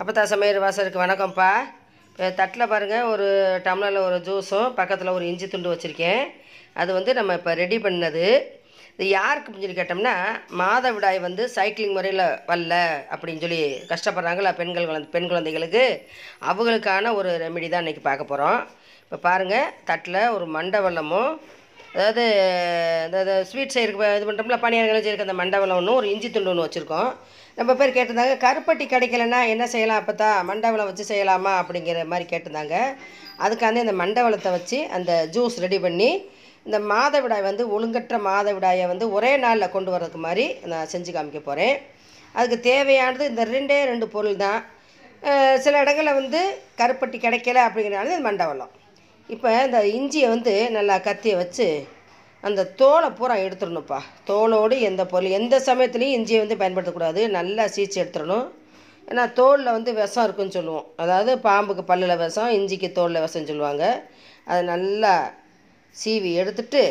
அப்பத்தா சமையல் வாசருக்கு வணக்கம்ப்பா இப்போ தட்டில் பாருங்கள் ஒரு டம்ளரில் ஒரு ஜூஸும் பக்கத்தில் ஒரு இஞ்சி துண்டு வச்சுருக்கேன் அது வந்து நம்ம இப்போ ரெடி பண்ணது இது யாருக்கு அப்படின்னு சொல்லி கேட்டோம்னா மாதவிடாய் வந்து சைக்கிளிங் முறையில் வரல அப்படின்னு சொல்லி கஷ்டப்படுறாங்களா பெண்கள் குழந்தை பெண் குழந்தைகளுக்கு அவங்களுக்கான ஒரு ரெமெடி தான் இன்றைக்கி பார்க்க போகிறோம் இப்போ பாருங்கள் தட்டில் ஒரு மண்டை வெல்லமும் அதாவது இந்த இந்த ஸ்வீட் செய்யறதுக்கு இது பண்ணுறோம்ல பணியாரங்கள் செய்யறதுக்கு அந்த மண்டவளம் ஒன்று ஒரு இஞ்சி துண்டு ஒன்று வச்சுருக்கோம் நம்ம பேர் கேட்டிருந்தாங்க கருப்பட்டி கிடைக்கலன்னா என்ன செய்யலாம் அப்போ தான் மண்டவளம் வச்சு செய்யலாமா அப்படிங்கிற மாதிரி கேட்டிருந்தாங்க அதுக்காண்டி அந்த மண்டவளத்தை வச்சு அந்த ஜூஸ் ரெடி பண்ணி இந்த மாதவிடாய் வந்து ஒழுங்கற்ற மாதவிடாயை வந்து ஒரே நாளில் கொண்டு வர்றதுக்கு மாதிரி நான் செஞ்சு காமிக்க போகிறேன் அதுக்கு தேவையானது இந்த ரெண்டே ரெண்டு பொருள் தான் அஹ் சில இடங்களில் வந்து கருப்பட்டி கிடைக்கல அப்படிங்கிறனால இது மண்டவளம் இப்போ இந்த இஞ்சியை வந்து நல்லா கத்தியை வச்சு அந்த தோலை பூரா எடுத்துடணும்ப்பா தோலோடு எந்த பொருள் எந்த சமயத்துலையும் இஞ்சியை வந்து பயன்படுத்தக்கூடாது நல்லா சீச்சு எடுத்துடணும் ஏன்னா தோலில் வந்து விஷம் இருக்குன்னு சொல்லுவோம் அதாவது பாம்புக்கு பல்லில் விஷம் இஞ்சிக்கு தோலில் விஷம்னு சொல்லுவாங்க அதை நல்லா சீவி எடுத்துட்டு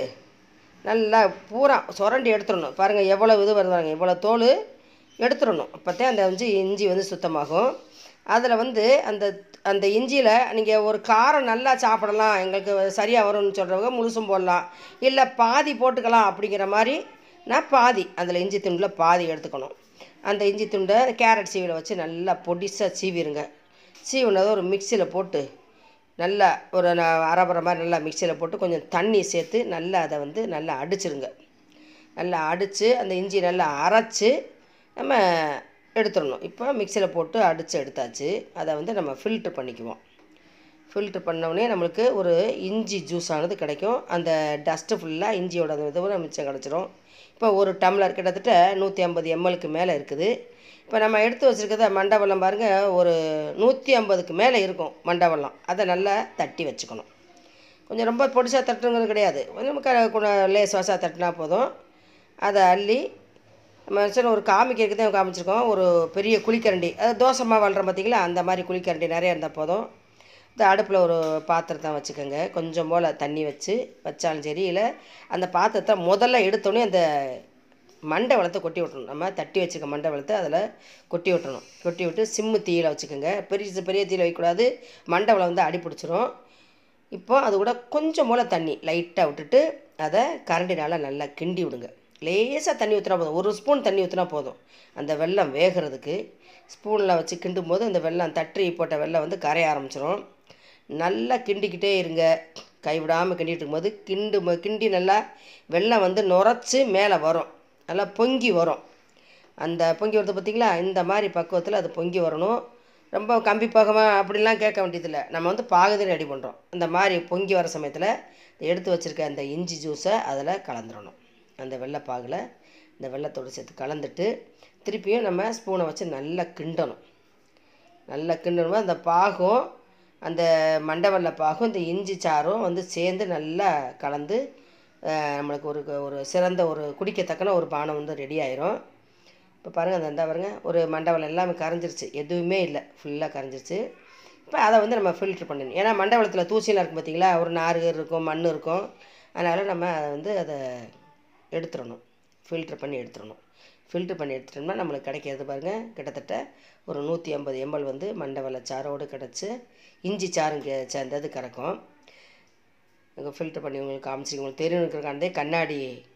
நல்லா பூரா சுரண்டி எடுத்துடணும் பாருங்கள் எவ்வளோ இது வருது பாருங்க இவ்வளோ தோல் எடுத்துடணும் அப்போத்தான் அந்த இஞ்சி இஞ்சி வந்து சுத்தமாகும் அதில் வந்து அந்த அந்த இஞ்சியில் நீங்கள் ஒரு காரம் நல்லா சாப்பிடலாம் எங்களுக்கு சரியாக வரும்னு சொல்கிறவங்க முழுசும் போடலாம் இல்லை பாதி போட்டுக்கலாம் அப்படிங்கிற மாதிரி நான் பாதி அதில் இஞ்சி துண்டில் பாதி எடுத்துக்கணும் அந்த இஞ்சி துண்டை கேரட் சீவியில் வச்சு நல்லா பொடிசாக சீவிருங்க சீவினதை ஒரு மிக்சியில் போட்டு நல்லா ஒரு ந- அரைபரை மாதிரி நல்லா மிக்சியில் போட்டு கொஞ்சம் தண்ணி சேர்த்து நல்லா அதை வந்து நல்லா அடிச்சிருங்க நல்லா அடித்து அந்த இஞ்சி நல்லா அரைச்சி நம்ம எடுத்துடணும் இப்போ மிக்சியில் போட்டு அடித்து எடுத்தாச்சு அதை வந்து நம்ம ஃபில்ட்ரு பண்ணிக்குவோம் ஃபில்ட்ரு பண்ணோடனே நம்மளுக்கு ஒரு இஞ்சி ஜூஸ் ஆனது கிடைக்கும் அந்த டஸ்ட்டு ஃபுல்லாக இஞ்சியோட அந்த இதுவும் மிச்சம் கிடச்சிரும் இப்போ ஒரு டம்ளர் கிட்டத்தட்ட நூற்றி ஐம்பது எம்எல்க்கு மேலே இருக்குது இப்போ நம்ம எடுத்து வச்சுருக்கிறத மண்டவெல்லம் பாருங்கள் ஒரு நூற்றி ஐம்பதுக்கு மேலே இருக்கும் மண்டவெல்லம் அதை நல்லா தட்டி வச்சுக்கணும் கொஞ்சம் ரொம்ப பொடிசாக தட்டுங்கிறது கிடையாது கொஞ்சம் க குண- லேஸ் வாசாக தட்டினா போதும் அதை அள்ளி நம்ம சின்ன ஒரு காமிக்கிறதுக்கு தான் காமிச்சிருக்கோம் ஒரு பெரிய குழிக்கரண்டி அது தோசை மாவு வளர்ற பார்த்தீங்களா அந்த மாதிரி குழிக்கரண்டி நிறைய இருந்தால் போதும் இந்த அடுப்பில் ஒரு பாத்திரத்தை வச்சுக்கோங்க கொஞ்சம் போல் தண்ணி வச்சு வச்சாலும் சரி இல்லை அந்த பாத்திரத்தை முதல்ல எடுத்தோடனே அந்த மண்டை வளத்தை கொட்டி விட்டணும் நம்ம தட்டி வச்சுக்க மண்டை வளத்தை அதில் கொட்டி விட்டணும் கொட்டி விட்டு சிம்மு தீயில் வச்சுக்கோங்க பெரிய பெரிய தீயில் வைக்கக்கூடாது மண்டை வளம் வந்து அடி பிடிச்சிரும் இப்போ அது கூட கொஞ்சம் போல் தண்ணி லைட்டாக விட்டுட்டு அதை கரண்டினால் நல்லா கிண்டி விடுங்க லேசாக தண்ணி ஊற்றினா போதும் ஒரு ஸ்பூன் தண்ணி ஊற்றினா போதும் அந்த வெல்லம் வேகிறதுக்கு ஸ்பூனில் வச்சு கிண்டும் போது அந்த வெல்லம் தட்டி போட்ட வெல்லம் வந்து கரைய ஆரம்பிச்சிரும் நல்லா கிண்டிக்கிட்டே இருங்க கைவிடாமல் கிண்டிட்டு இருக்கும்போது கிண்டு ம- கிண்டி நல்லா வெல்லம் வந்து நுரைச்சி மேலே வரும் நல்லா பொங்கி வரும் அந்த பொங்கி வருது பார்த்தீங்களா இந்த மாதிரி பக்குவத்தில் அது பொங்கி வரணும் ரொம்ப கம்பி பாகமா அப்படிலாம் கேட்க வேண்டியதில்லை நம்ம வந்து பாகுதி ரெடி பண்ணுறோம் இந்த மாதிரி பொங்கி வர சமயத்தில் எடுத்து வச்சுருக்க அந்த இஞ்சி ஜூஸை அதில் கலந்துடணும் அந்த வெள்ளைப்பாகில் இந்த வெள்ளத்தோடு சேர்த்து கலந்துட்டு திருப்பியும் நம்ம ஸ்பூனை வச்சு நல்லா கிண்டணும் நல்லா கிண்டணும் அந்த பாகும் அந்த மண்டவெல்ல பாகும் இந்த இஞ்சி சாறும் வந்து சேர்ந்து நல்லா கலந்து அஹ், நம்மளுக்கு ஒரு ஒரு சிறந்த ஒரு குடிக்கத்தக்கன ஒரு பானம் வந்து ரெடி ஆயிரும் இப்போ பாருங்கள் அந்த இந்த பாருங்க ஒரு மண்டவளம் எல்லாமே கரைஞ்சிருச்சு எதுவுமே இல்லை ஃபுல்லாக கரைஞ்சிருச்சு இப்போ அதை வந்து நம்ம ஃபில்ட்ரு பண்ணணும் ஏன்னா மண்டவளத்தில் தூசிலாம் இருக்கும் பார்த்தீங்களா ஒரு நார் இருக்கும் மண் இருக்கும் அதனால் நம்ம அதை வந்து அதை எடுத்துடணும் ஃபில்ட்ரு பண்ணி எடுத்துடணும் ஃபில்ட்ரு பண்ணி எடுத்துட்டோம்னா நம்மளுக்கு கிடைக்கிறது பாருங்கள் கிட்டத்தட்ட ஒரு நூற்றி ஐம்பது எம்எல் வந்து மண்டவள சாரோடு கிடச்சி இஞ்சி சாரும் கே- சேர்ந்தது கறக்கும் இங்கே ஃபில்ட்ரு பண்ணி உங்களுக்கு காமிச்சிருக்கேன் உங்களுக்கு தெரியுங்கிறக்காண்டே கண்ணாடி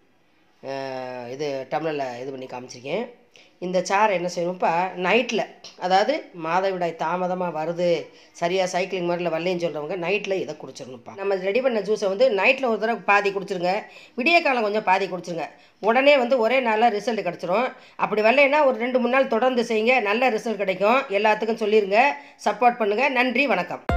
அஹ், இது டம்ளரில் இது பண்ணி காமிச்சிருக்கேன் இந்த சாரை என்ன செய்யணும்ப்பா நைட்டில் அதாவது மாதவிடாய் தாமதமாக வருது சரியாக சைக்கிளிங் மாதிரில வரலைன்னு சொல்கிறவங்க நைட்டில் இதை குடிச்சிடணும்ப்பா நம்ம ரெடி பண்ண ஜூஸை வந்து நைட்டில் ஒரு தடவை பாதி குடிச்சிருங்க விடிய காலம் கொஞ்சம் பாதி குடிச்சிருங்க உடனே வந்து ஒரே நாளில் ரிசல்ட் கிடச்சிரும் அப்படி வரலைன்னா ஒரு ரெண்டு மூணு நாள் தொடர்ந்து செய்யுங்க நல்ல ரிசல்ட் கிடைக்கும் எல்லாத்துக்கும் சொல்லிடுங்க சப்போர்ட் பண்ணுங்கள் நன்றி வணக்கம்